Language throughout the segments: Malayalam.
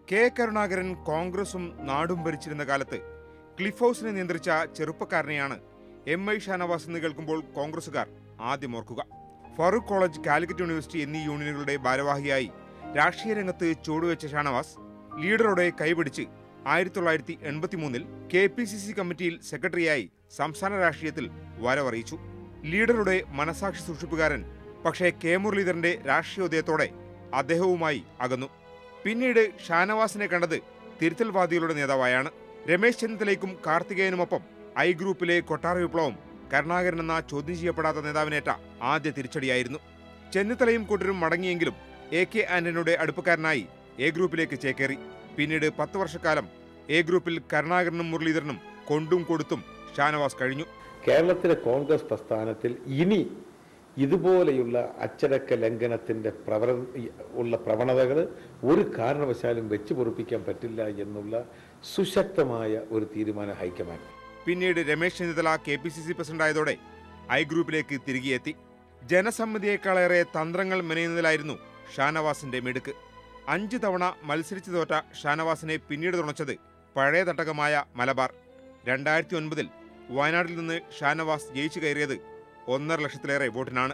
കെ കരുണാകരൻ കോൺഗ്രസും നാടും ഭരിച്ചിരുന്ന കാലത്ത് ക്ലിഫ് ഹൗസിനെ നിയന്ത്രിച്ച ചെറുപ്പക്കാരനെയാണ് എം ഐ ഷാനവാസ് എന്ന് കേൾക്കുമ്പോൾ കോൺഗ്രസുകാർ ആദ്യം ഓർക്കുക ഫറൂഖ് കോളേജ് കാലിക്കറ്റ് യൂണിവേഴ്സിറ്റി എന്നീ യൂണിയനുകളുടെ ഭാരവാഹിയായി രാഷ്ട്രീയ രംഗത്ത് ചുവടുവെച്ച ഷാനവാസ് ലീഡറുടെ കൈപിടിച്ച് ആയിരത്തി തൊള്ളായിരത്തി എൺപത്തി മൂന്നിൽ കെ പി സി സി കമ്മിറ്റിയിൽ സെക്രട്ടറിയായി സംസ്ഥാന രാഷ്ട്രീയത്തിൽ വരവറിയിച്ചു ലീഡറുടെ മനസാക്ഷി സൂക്ഷിപ്പുകാരൻ പക്ഷേ കെ മുരളീധരന്റെ രാഷ്ട്രീയോദയത്തോടെ അദ്ദേഹവുമായി അകന്നു പിന്നീട് ഷാനവാസിനെ കണ്ടത് തിരുത്തൽവാദികളുടെ നേതാവായാണ് രമേശ് ചെന്നിത്തലയ്ക്കും കാർത്തികേയനുമൊപ്പം ഐ ഗ്രൂപ്പിലെ കൊട്ടാര വിപ്ലവം കരുണാകരൻ എന്ന ചോദ്യം ചെയ്യപ്പെടാത്ത നേതാവിനേറ്റ ആദ്യ തിരിച്ചടിയായിരുന്നു ചെന്നിത്തലയും കൂട്ടരും മടങ്ങിയെങ്കിലും എ കെ ആന്റണിയുടെ അടുപ്പക്കാരനായി എ ഗ്രൂപ്പിലേക്ക് ചേക്കേറി പിന്നീട് പത്ത് വർഷക്കാലം എ ഗ്രൂപ്പിൽ കരുണാകരനും മുരളീധരനും കൊണ്ടും കൊടുത്തും ഷാനവാസ് കഴിഞ്ഞു കേരളത്തിലെ കോൺഗ്രസ് പ്രസ്ഥാനത്തിൽ ഇനി ഇതുപോലെയുള്ള അച്ചടക്ക ലംഘനത്തിൻ്റെ പ്രവണ ഉള്ള പ്രവണതകൾ ഒരു കാരണവശാലും വെച്ച് പൊറുപ്പിക്കാൻ പറ്റില്ല എന്നുള്ള സുശക്തമായ ഒരു തീരുമാനം ഹൈക്കമാൻഡ് പിന്നീട് Ramesh Chennithala K P C C പ്രസിഡന്റായതോടെ ഐ ഗ്രൂപ്പിലേക്ക് തിരികെ എത്തി ജനസമ്മതിയേക്കാളേറെ തന്ത്രങ്ങൾ മെനയുന്നതിലായിരുന്നു ഷാനവാസിന്റെ മിടുക്ക് അഞ്ച് തവണ മത്സരിച്ചു തോറ്റ ഷാനവാസിനെ പിന്നീട് തുണച്ചത് പഴയ തട്ടകമായ മലബാർ രണ്ടായിരത്തി ഒൻപതിൽ വയനാട്ടിൽ നിന്ന് ഷാനവാസ് ജയിച്ചു കയറിയത് ഒന്നര ലക്ഷത്തിലേറെ വോട്ടിനാണ്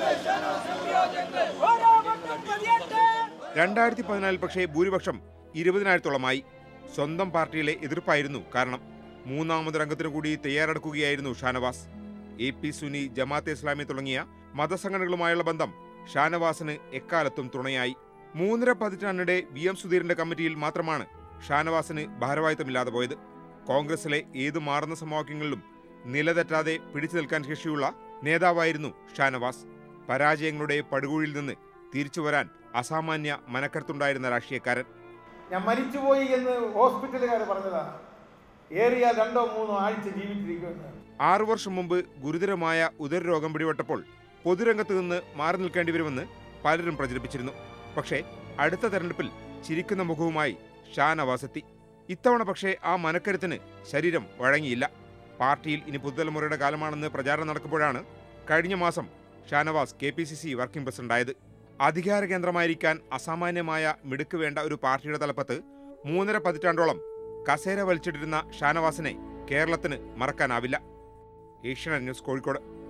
രണ്ടായിരത്തി പതിനാലിൽ പക്ഷേ ഭൂരിപക്ഷം ഇരുപതിനായിരത്തോളമായി സ്വന്തം പാർട്ടിയിലെ എതിർപ്പായിരുന്നു കാരണം മൂന്നാമത് രംഗത്തിനു കൂടി തയ്യാറെടുക്കുകയായിരുന്നു ഷാനവാസ് എ പി സുനി ജമാഅത്തെ ഇസ്ലാമി തുടങ്ങിയ മതസംഘടനകളുമായുള്ള ബന്ധം ഷാനവാസിന് എക്കാലത്തും തുണയായി മൂന്നര പതിറ്റാണ്ടിടെ വി എം സുധീറിന്റെ കമ്മിറ്റിയിൽ മാത്രമാണ് ഷാനവാസിന് ഭാരവാഹിത്വമില്ലാതെ പോയത് കോൺഗ്രസിലെ ഏത് മാറുന്ന സമവാക്യങ്ങളിലും നിലതെറ്റാതെ പിടിച്ചു നിൽക്കാൻ ശേഷിയുള്ള നേതാവായിരുന്നു ഷാനവാസ് പരാജയങ്ങളുടെ പടുകുഴിയിൽ നിന്ന് തിരിച്ചു വരാൻ അസാമാന്യ മനക്കരുത്തുണ്ടായിരുന്ന രാഷ്ട്രീയക്കാരൻ ഞാൻ മരിച്ചുപോയി എന്ന് ഹോസ്പിറ്റലുകാർ പറഞ്ഞതാണ് ഏറിയ രണ്ടോ മൂന്നോ ആഴ്ച ജീവിച്ചിരിക്കുമെന്ന് ആറു വർഷം മുമ്പ് ഗുരുതരമായ ഉദരരോഗം പിടിപെട്ടപ്പോൾ പൊതുരംഗത്ത് നിന്ന് മാറി നിൽക്കേണ്ടി വരുമെന്ന് പലരും പ്രചരിപ്പിച്ചിരുന്നു പക്ഷേ അടുത്ത തെരഞ്ഞെടുപ്പിൽ ചിരിക്കുന്ന മുഖവുമായി ഷാനവാസ് എത്തി ഇത്തവണ പക്ഷേ ആ മനക്കരുത്തിന് ശരീരം വഴങ്ങിയില്ല പാർട്ടിയിൽ ഇനി പുതുതലമുറയുടെ കാലമാണെന്ന് പ്രചാരണം നടക്കുമ്പോഴാണ് കഴിഞ്ഞ മാസം Shanavas K P C C working പ്രസിഡന്റായത് അധികാര കേന്ദ്രമായിരിക്കാൻ അസാമാന്യമായ മിടുക്ക് വേണ്ട ഒരു പാർട്ടിയുടെ തലപ്പത്ത് മൂന്നര പതിറ്റാണ്ടോളം കസേര വലിച്ചിട്ടിരുന്ന ഷാനവാസിനെ കേരളത്തിന് മറക്കാനാവില്ല ഏഷ്യാനെറ്റ് ന്യൂസ് കോഴിക്കോട്